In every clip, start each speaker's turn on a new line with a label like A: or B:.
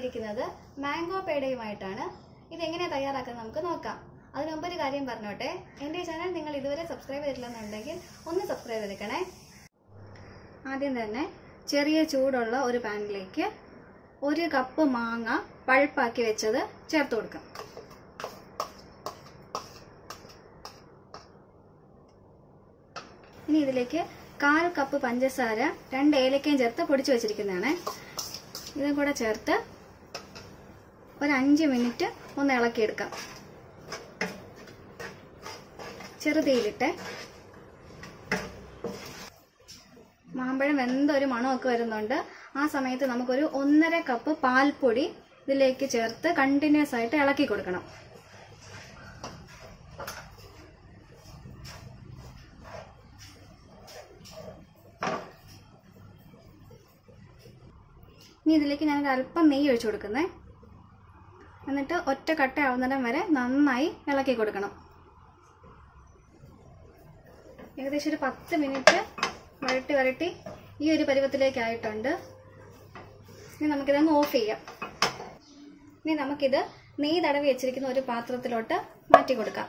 A: വന്നിരിക്കുന്നത് മാംഗോ പേടയുമായിട്ടാണ് ഇതെങ്ങനെ തയ്യാറാക്കുന്നത് നമുക്ക് നോക്കാം അതിനു മുമ്പ് ഒരു കാര്യം പറഞ്ഞോട്ടെ എൻ്റെ ചാനൽ നിങ്ങൾ ഇതുവരെ സബ്സ്ക്രൈബ് ചെയ്തിട്ടില്ലെന്നുണ്ടെങ്കിൽ ഒന്ന് സബ്സ്ക്രൈബ് ചെയ്തേക്കണേ ആദ്യം തന്നെ ചെറിയ ചൂടുള്ള ഒരു പാനിലേക്ക് ഒരു കപ്പ് മാങ്ങ പഴുപ്പാക്കി വെച്ചത് ചേർത്ത് കൊടുക്കാം ഇനി ഇതിലേക്ക് കാൽ കപ്പ് പഞ്ചസാര രണ്ട് ഏലക്കയും ചേർത്ത് പൊടിച്ചു വെച്ചിരിക്കുന്നതാണ് ഇതും കൂടെ ചേർത്ത് ഒരു അഞ്ച് മിനിറ്റ് ഒന്ന് ഇളക്കിയെടുക്കാം ചെറുതീയിലിട്ട് മാമ്പഴം വെന്ത ഒരു മണമൊക്കെ വരുന്നുണ്ട് ആ സമയത്ത് നമുക്കൊരു ഒന്നര കപ്പ് പാൽപ്പൊടി ഇതിലേക്ക് ചേർത്ത് കണ്ടിന്യൂസ് ആയിട്ട് ഇളക്കി കൊടുക്കണം ഇനി ഇതിലേക്ക് ഞാൻ അല്പം നെയ്യ് ഒഴിച്ചു കൊടുക്കുന്നേ എന്നിട്ട് ഒറ്റ കട്ട ആവുന്നിടം വരെ നന്നായി ഇളക്കി കൊടുക്കണം ഏകദേശം ഒരു പത്ത് മിനിറ്റ് വരട്ടി വരട്ടി ഈ ഒരു പരുവത്തിലേക്കായിട്ടുണ്ട് ഇനി നമുക്കിതങ്ങ് ഓഫ് ചെയ്യാം ഇനി നമുക്കിത് നെയ്യ് തടവി വെച്ചിരിക്കുന്ന ഒരു പാത്രത്തിലോട്ട് മാറ്റി കൊടുക്കാം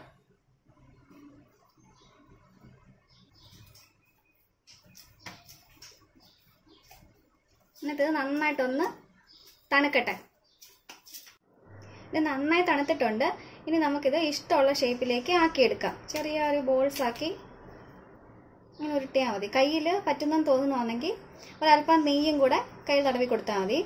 A: എന്നിട്ട് ഇത് നന്നായിട്ടൊന്ന് തണുക്കട്ടെ ഇത് നന്നായി തണുത്തിട്ടുണ്ട് ഇനി നമുക്കിത് ഇഷ്ടമുള്ള ഷേപ്പിലേക്ക് ആക്കിയെടുക്കാം ചെറിയ ഒരു ബോൾസ് ആക്കി ഇങ്ങനെ ഉരുട്ടിയാൽ മതി കയ്യിൽ പറ്റുന്നെന്ന് തോന്നുന്നുവാണെങ്കിൽ ഒരല്പം നെയ്യും കൂടെ കയ്യിൽ തടവി കൊടുത്താൽ മതി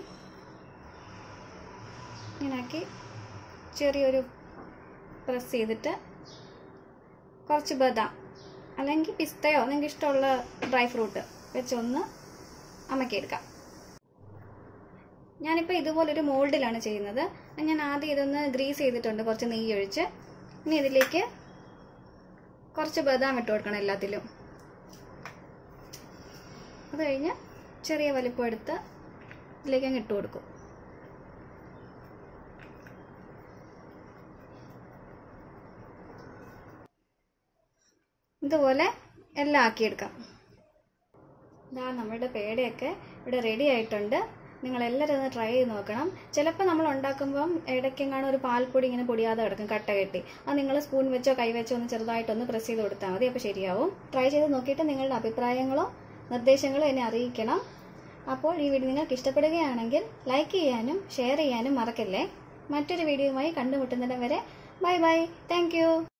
A: ഇങ്ങനാക്കി ചെറിയൊരു പ്രസ് ചെയ്തിട്ട് കുറച്ച് ബദാം അല്ലെങ്കിൽ പിസ്തയോ നിങ്ങൾക്ക് ഇഷ്ടമുള്ള ഡ്രൈ ഫ്രൂട്ട് വെച്ചൊന്ന് അമക്കിയെടുക്കാം ഞാനിപ്പോൾ ഇതുപോലൊരു മോൾഡിലാണ് ചെയ്യുന്നത് ഞാൻ ആദ്യം ഇതൊന്ന് ഗ്രീസ് ചെയ്തിട്ടുണ്ട് കുറച്ച് നെയ്യ് ഒഴിച്ച് ഇനി ഇതിലേക്ക് കുറച്ച് ബദാം ഇട്ട് കൊടുക്കണം എല്ലാത്തിലും അത് കഴിഞ്ഞ് ചെറിയ വലിപ്പം എടുത്ത് ഇതിലേക്ക് അങ്ങ് ഇട്ട് കൊടുക്കും ഇതുപോലെ എല്ലാം ആക്കിയെടുക്കാം ഇതാ നമ്മളുടെ പേടയൊക്കെ ഇവിടെ റെഡി ആയിട്ടുണ്ട് നിങ്ങൾ എല്ലാവരും ഒന്ന് ട്രൈ ചെയ്ത് നോക്കണം ചിലപ്പോൾ നമ്മൾ ഉണ്ടാക്കുമ്പം ഇടയ്ക്കെങ്ങാനും ഒരു പാൽപ്പൊടി ഇങ്ങനെ പൊടിയാതെ കിടക്കും കട്ട കെട്ടി അത് നിങ്ങൾ സ്പൂൺ വെച്ചോ കൈ വെച്ചോ ഒന്ന് ചെറുതായിട്ടൊന്ന് പ്രസ് ചെയ്ത് കൊടുത്താൽ മതി അപ്പോൾ ശരിയാവും ട്രൈ ചെയ്ത് നോക്കിയിട്ട് നിങ്ങളുടെ അഭിപ്രായങ്ങളോ നിർദ്ദേശങ്ങളോ എന്നെ അറിയിക്കണം അപ്പോൾ ഈ വീഡിയോ നിങ്ങൾക്ക് ഇഷ്ടപ്പെടുകയാണെങ്കിൽ ലൈക്ക് ചെയ്യാനും ഷെയർ ചെയ്യാനും മറക്കല്ലേ മറ്റൊരു വീഡിയോയുമായി കണ്ടുമുട്ടുന്നിടം വരെ ബൈ ബൈ താങ്ക്